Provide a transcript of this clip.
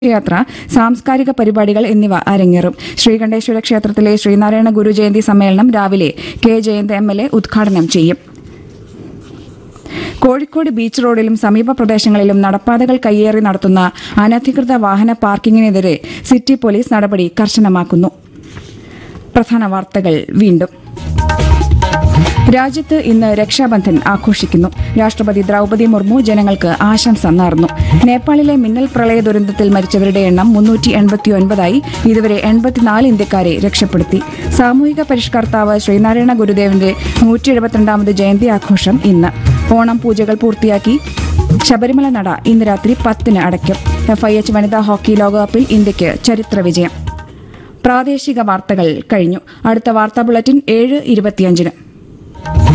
യാത്ര സാംസ്കാരിക പരിപാടികൾ എന്നിവ അരങ്ങേറും ശ്രീകണ്ഠേശ്വര ക്ഷേത്രത്തിലെ ശ്രീനാരായണ ഗുരു ജയന്തി സമ്മേളനം രാവിലെ K Jayanth M L A ഉദ്ഘാടനം ചെയ്യും കോഴിക്കോട് ബീച്ച് റോഡിലും സമീപ പ്രദേശങ്ങളിലും നടപ്പാതകൾ കയ്യേറി നടത്തുന്ന അനധികൃത വാഹന പാർക്കിങ്ങിനെതിരെ സിറ്റി പോലീസ് നടപടി കർശനമാക്കുന്നു പ്രധാന വാർത്തകൾ വീണ്ടും രാജ്യത്ത് ഇന്ന് രക്ഷാബന്ധൻ ആഘോഷിക്കുന്നു രാഷ്ട്രപതി ദ്രൗപദി മുർമു ജനങ്ങൾക്ക് ആശംസ നേർന്നു നേപ്പാളിലെ മിന്നൽ പ്രളയ ദുരന്തത്തിൽ മരിച്ചവരുടെ എണ്ണം മുന്നൂറ്റി എൺപത്തിയൊൻപതായി ഇതുവരെ എൺപത്തിനാല് ഇന്ത്യക്കാരെ രക്ഷപ്പെടുത്തി സാമൂഹിക പരിഷ്കർത്താവ് ശ്രീനാരായണ ഗുരുദേവന്റെ നൂറ്റി എഴുപത്തിരണ്ടാമത് ജയന്തി ആഘോഷം ഇന്ന് ഓണം പൂജകൾ പൂർത്തിയാക്കി ശബരിമല നട ഇന്ന് രാത്രി പത്തിന് അടയ്ക്കും എഫ്ഐഎച്ച് വനിതാ ഹോക്കി ലോകകപ്പിൽ ഇന്ത്യയ്ക്ക് ചരിത്ര വിജയം പ്രാദേശിക വാർത്തകൾ കഴിഞ്ഞു അടുത്ത വാർത്താ ബുള്ളറ്റിൻ ഏഴ് ഇരുപത്തിയഞ്ചിന്